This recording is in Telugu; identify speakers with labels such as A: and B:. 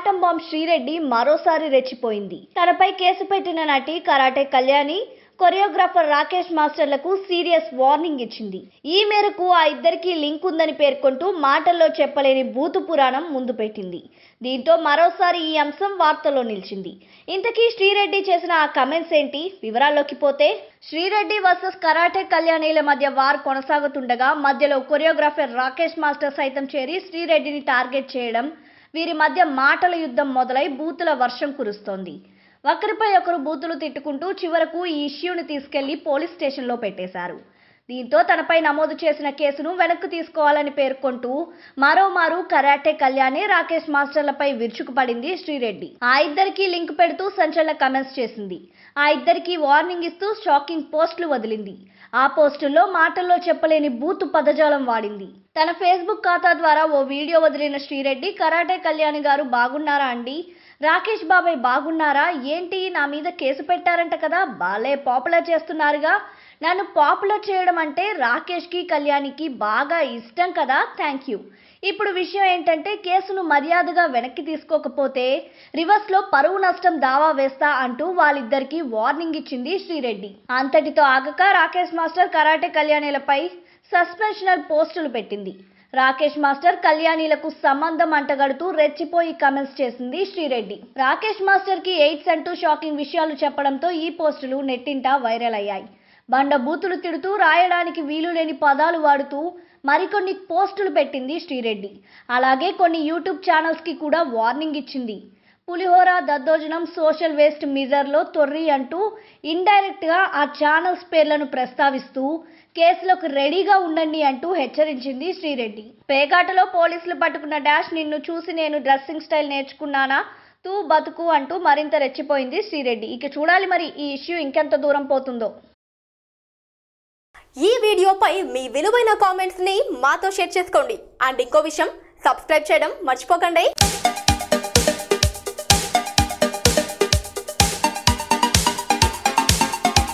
A: ఆటం బాంబ్ శ్రీరెడ్డి మరోసారి రెచ్చిపోయింది తనపై కేసు పెట్టిన నటి కరాటే కళ్యాణి కొరియోగ్రాఫర్ రాకేష్ మాస్టర్లకు సీరియస్ వార్నింగ్ ఇచ్చింది ఈ మేరకు ఆ ఇద్దరికి లింక్ ఉందని పేర్కొంటూ మాటల్లో చెప్పలేని భూతు పురాణం ముందు పెట్టింది దీంతో మరోసారి ఈ అంశం వార్తల్లో నిలిచింది ఇంతకీ శ్రీరెడ్డి చేసిన ఆ కమెంట్స్ ఏంటి వివరాల్లోకి పోతే శ్రీరెడ్డి వర్సెస్ కరాటే కళ్యాణిల మధ్య వార్ కొనసాగుతుండగా మధ్యలో కొరియోగ్రాఫర్ రాకేష్ మాస్టర్ సైతం చేరి శ్రీరెడ్డిని టార్గెట్ చేయడం వీరి మధ్య మాటల యుద్ధం మొదలై బూతుల వర్షం కురుస్తోంది ఒకరిపై ఒకరు బూతులు తిట్టుకుంటూ చివరకు ఈ ఇష్యూని తీసుకెళ్లి పోలీస్ స్టేషన్లో పెట్టేశారు దీంతో తనపై నమోదు చేసిన కేసును వెనక్కు తీసుకోవాలని పేర్కొంటూ మరోమారు కరాటే కళ్యాణి రాకేష్ మాస్టర్లపై విరుచుకుపడింది శ్రీరెడ్డి ఆ ఇద్దరికి లింక్ పెడుతూ సంచలన కమెంట్స్ చేసింది ఆ ఇద్దరికి వార్నింగ్ ఇస్తూ షాకింగ్ పోస్టులు వదిలింది ఆ పోస్టుల్లో మాటల్లో చెప్పలేని బూతు పదజాలం వాడింది తన ఫేస్బుక్ ఖాతా ద్వారా ఓ వీడియో వదిలిన శ్రీరెడ్డి కరాటే కళ్యాణి గారు బాగున్నారా అండి రాకేష్ బాబాయ్ బాగున్నారా ఏంటి నా మీద కేసు పెట్టారంట కదా బాలే పాపులర్ చేస్తున్నారుగా నన్ను పాపులర్ చేయడం అంటే రాకేష్కి కళ్యాణికి బాగా ఇష్టం కదా థ్యాంక్ యూ ఇప్పుడు విషయం ఏంటంటే కేసును మర్యాదగా వెనక్కి తీసుకోకపోతే రివర్స్లో పరువు నష్టం దావా వేస్తా అంటూ వాళ్ళిద్దరికీ వార్నింగ్ ఇచ్చింది శ్రీరెడ్డి అంతటితో ఆగక రాకేష్ మాస్టర్ కరాటే కళ్యాణిలపై సస్పెన్షనల్ పోస్టులు పెట్టింది రాకేష్ మాస్టర్ కళ్యాణిలకు సంబంధం అంటగడుతూ రెచ్చిపోయి కమెంట్స్ చేసింది శ్రీరెడ్డి రాకేష్ మాస్టర్ కి ఎయిడ్స్ అంటూ షాకింగ్ విషయాలు చెప్పడంతో ఈ పోస్టులు నెట్టింట వైరల్ అయ్యాయి బండ బూతులు తిడుతూ రాయడానికి వీలు లేని పదాలు వాడుతూ మరికొన్ని పోస్టులు పెట్టింది శ్రీరెడ్డి అలాగే కొన్ని యూట్యూబ్ ఛానల్స్కి కూడా వార్నింగ్ ఇచ్చింది పులిహోర దద్దోజనం సోషల్ వేస్ట్ మిజర్లో తొర్రి అంటూ ఇండైరెక్ట్గా ఆ ఛానల్స్ పేర్లను ప్రస్తావిస్తూ కేసులకు రెడీగా ఉండండి అంటూ హెచ్చరించింది శ్రీరెడ్డి పేకాటలో పోలీసులు పట్టుకున్న డాష్ నిన్ను చూసి నేను డ్రెస్సింగ్ స్టైల్ నేర్చుకున్నానా తూ బతుకు అంటూ మరింత రెచ్చిపోయింది శ్రీరెడ్డి ఇక చూడాలి మరి ఈ ఇష్యూ ఇంకెంత దూరం పోతుందో
B: ఈ వీడియోపై మీ విలువైన కామెంట్స్ ని మాతో షేర్ చేసుకోండి అండ్ ఇంకో విషయం సబ్స్క్రైబ్ చేయడం మర్చిపోకండి